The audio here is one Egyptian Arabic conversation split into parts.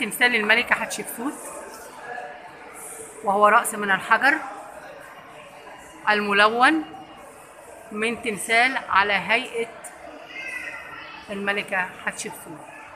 تمثال الملكة حتشبسوت وهو رأس من الحجر الملون من تمثال على هيئة الملكة حتشبسوت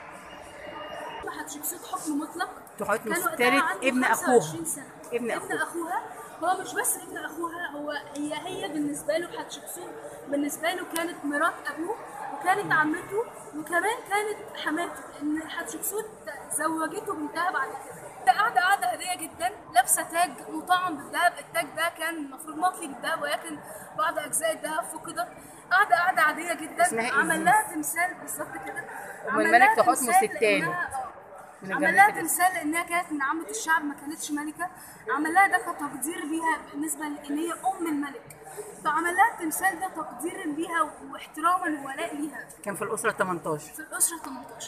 حتشبسوت حكم مطلق تحتمس كان وقتها الثالث عنده ابن 25 أخوها. سنة. ابن ابن أخوها. اخوها هو مش بس ابن اخوها هو هي هي بالنسبه له حتشبسوت بالنسبه له كانت مرات ابوه وكانت عمته وكمان كانت حماته ان حتشبسوت زوجته بنتها بعد كده قاعده قاعده هديه جدا لابسه تاج مطعم بالذهب التاج ده كان المفروض مطلي بالذهب ولكن بعض اجزاء الذهب فقدت قاعده قاعده عاديه جدا اسمها عمل إيزيس. لها تمثال بالظبط كده عمل الملك لها تحتمس تمثال التاني. لأنها- آه. من عمل لها الجنة تمثال لانها كانت من عامه الشعب ما كانتش ملكه عمل لها ده كتقدير ليها بالنسبه لان هي ام الملك فعمل لها التمثال ده تقديرا ليها واحتراما وولاء ليها كان في الأسرة 18 في الاسره 18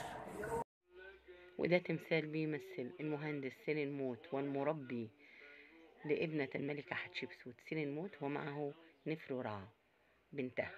وده تمثال بيمثل المهندس سيلين موت والمربي لابنة الملكة حتشبسوت سيلين موت ومعه نفر رع بنتها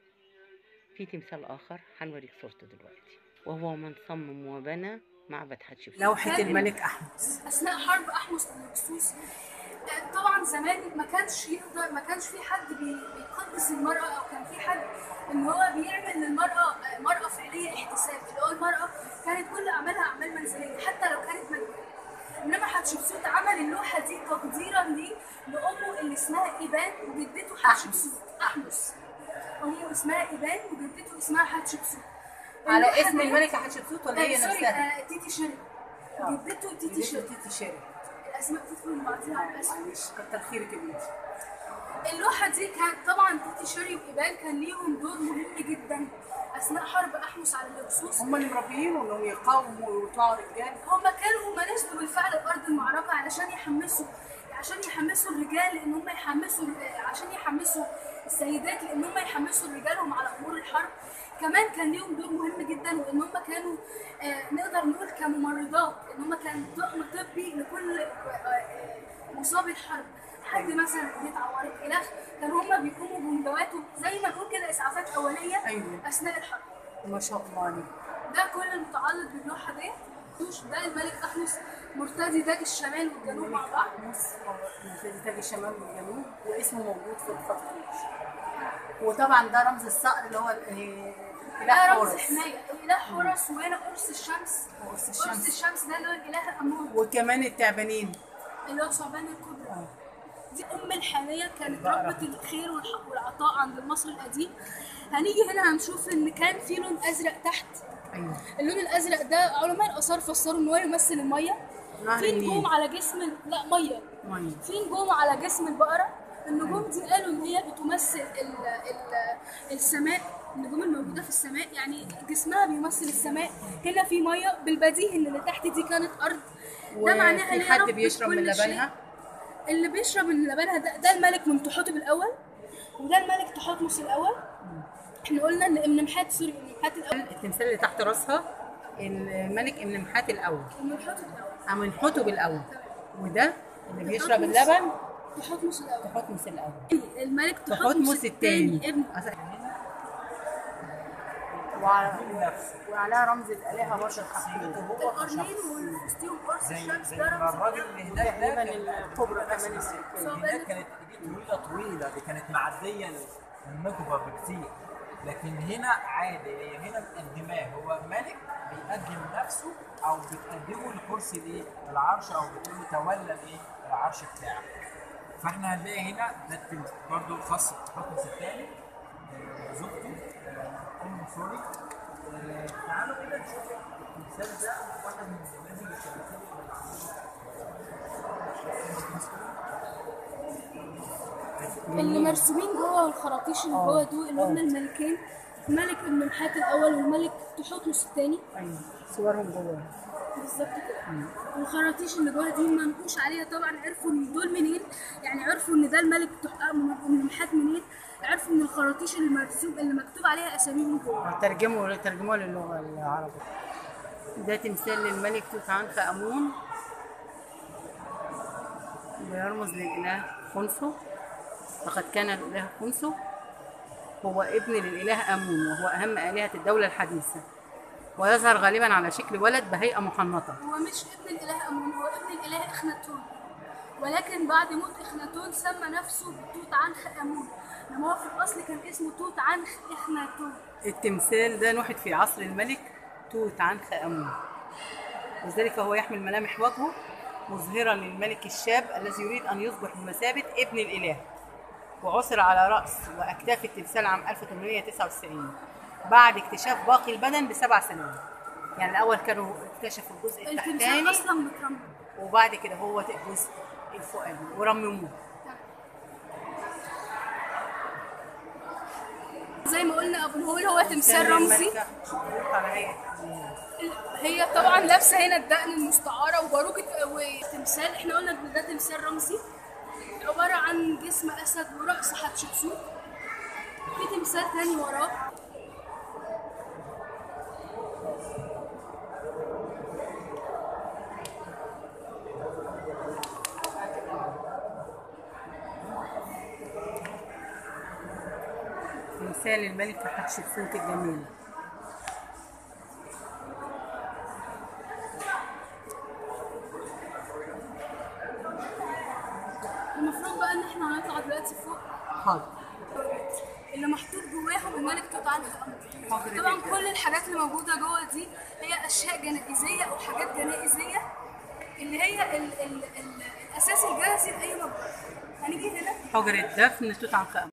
في تمثال آخر هنوريك صورته دلوقتي وهو من صمم وبنى معبد حتشبسوت لوحة الملك أحمد اثناء حرب احمس الهكسوس آه، طبعا زمان ما كانش يقدر ما كانش في حد بي- بيقدس المراه او كان في حد ان هو بيعمل للمراه آه، مراه فعليه احتساب اللي هو المراه كانت كل اعمالها اعمال منزليه حتى لو كانت ملكه انما حتشبسوت عمل اللوحه دي تقديرا ليه لامه اللي اسمها ايبان وجدته حتشبسوت احمس امه اسمها ايبان وجدته اسمها حتشبسوت على اللوحة اسم دي- الملكة حتشبسوت ولا هي آه، سوري، نفسها؟ آه، تيتي شيري جدته تيتي شيري تيتي شيري الاسماء بتدخل من بعضها على الاسم معلش كتر خيرك يا بنتي اللوحه دي كانت طبعا تيتي شيري وايبان كان ليهم دور مهم جدا اثناء حرب احمس على الهكسوس هم اللي مربيين انهم يقاوموا ويطلعوا رجال هما كانوا هما نزلوا بالفعل ارض المعركه علشان يحمسوا عشان يحمسوا الرجال لان هم يحمسوا عشان يحمسوا السيدات لان هم يحمسوا رجالهم على امور الحرب كمان كان ليهم دور مهم جدا وان هم كانوا آه نقدر نقول كممرضات ان هم كان طقم طبي لكل آه، آه، مصابي الحرب حد مثلا ايديه اتعورت الخ كان هم بيقوموا بمداواته زي ما نقول كده اسعافات اوليه أيوة. اثناء الحرب ما شاء الله عليك ده كل المتعلق باللوحه ديت دوش ده الملك احمس مرتدي تاج الشمال والجنوب مع بعض مصر مرتدي تاج الشمال والجنوب واسمه موجود في الخطوط وطبعا ده رمز الصقر اللي هو ال- ده اله رمز حورس حمايه اله حورس وهنا قرص الشمس قرص الشمس. قرص الشمس ده اللي هو الاله امون وكمان التعبانين اللي هو ثعبان الكبرى دي ام الحاميه كانت ربة الخير والح- والعطاء عند المصري القديم هنيجي هنا هنشوف ان كان في لون ازرق تحت ايوه اللون الازرق ده علماء الاثار فسروا ان هو يمثل الميه نهر في النيل. نجوم على جسم ال- لا ميه ميه في نجوم على جسم البقرة النجوم دي قالوا ان هي بتمثل ال ال السماء النجوم الموجودة في السماء يعني جسمها بيمثل السماء هنا في مية بالبديهي ان اللي تحت دي كانت ارض ده معناها ان وفي هي حد ربت بيشرب من كل شيء. لبنها اللي بيشرب من لبنها ده, ده الملك منتحوتب الاول وده الملك تحتمس الاول احنا قلنا ان امنمحات سوري امنمحات الاول التمثال اللي تحت راسها الملك امنمحات الاول امنمحات الاول امنحتب الاول وده اللي بيشرب اللبن تحتمس الاول تحتمس الاول الملك تحتمس تحتمس الثاني الثاني ابن وعلى وعليها رمز الالهه برضه الحقيقي القرنين والفستيون قرص زي الشمس زي ده ما رمز الراجل اللي هناك ده تقريبا كان الكبرى كمان اللي السكين هناك كانت ايديه طويله طويله دي كانت معديه النكبه بكتير لكن هنا عادي هي هنا مقدماه هو ملك بيقدم نفسه او بتقدمه لكرسي الايه العرش او بتقول له تولى الايه العرش بتاعك فاحنا هنلاقي هنا ده التمثال برضه خاص بحكمس الثاني آه، زوجته آه، ام سوري آه، تعالوا كده نشوف التمثال ده واحد من النماذج التماثيل اللي مرسومين جوه والخراطيش اللي جوه دول اللي هم الملكين الملك ابن محات الاول والملك تحتمس الثاني ايوه صورهم جوه بالظبط كده والخراطيش اللي جوه دي منقوش عليها طبعا عرفوا ان دول منين يعني عرفوا ان ده الملك تح- ابن محات منين عرفوا من الخراطيش اللي مرسوم اللي مكتوب عليها اساميهم جوه ترجموا ترجموها للغه العربيه ده تمثال للملك توت عنخ امون بيرمز للاله خنسو لقد كان الاله خنسو هو ابن للاله امون وهو اهم الهه الدوله الحديثه ويظهر غالبا على شكل ولد بهيئة محنطة هو مش ابن الاله امون هو ابن الاله اخناتون ولكن بعد موت اخناتون سمى نفسه بتوت عنخ امون انما هو في الاصل كان اسمه توت عنخ اخناتون التمثال ده نحت في عصر الملك توت عنخ آمون لذلك هو يحمل ملامح وجهه مظهرا للملك الشاب الذي يريد أن يصبح بمثابة ابن الإله وعثر على رأس وأكتاف التمثال عام 1899 بعد اكتشاف باقي البدن بسبع سنوات يعني الأول كانوا اكتشفوا الجزء التمثال التحتاني اصلا مترمم وبعد كده هو الجزء الفوقاني ورمموه زي ما قلنا ابو الهول هو تمثال رمزي الملكة مبروك على هيئة هي طبعا لابسه هنا الدقن المستعاره وباروكه وتمثال احنا قلنا ان ده تمثال رمزي عباره عن جسم اسد وراس حتشبسوت في تمثال تاني وراه تمثال الملكة حتشبسوت الجميلة المفروض بقى ان احنا هنطلع دلوقتي فوق حاضر اللي محطوط جواهم الملك توت عنخ امون حاضر طبعا جدا. كل الحاجات اللي موجوده جوه دي هي اشياء جنائزيه او حاجات جنائزيه اللي هي ال ال ال الاساس الجاهزي لاي مقبره هنيجي هنا حجر الدفن توت عنخ آمون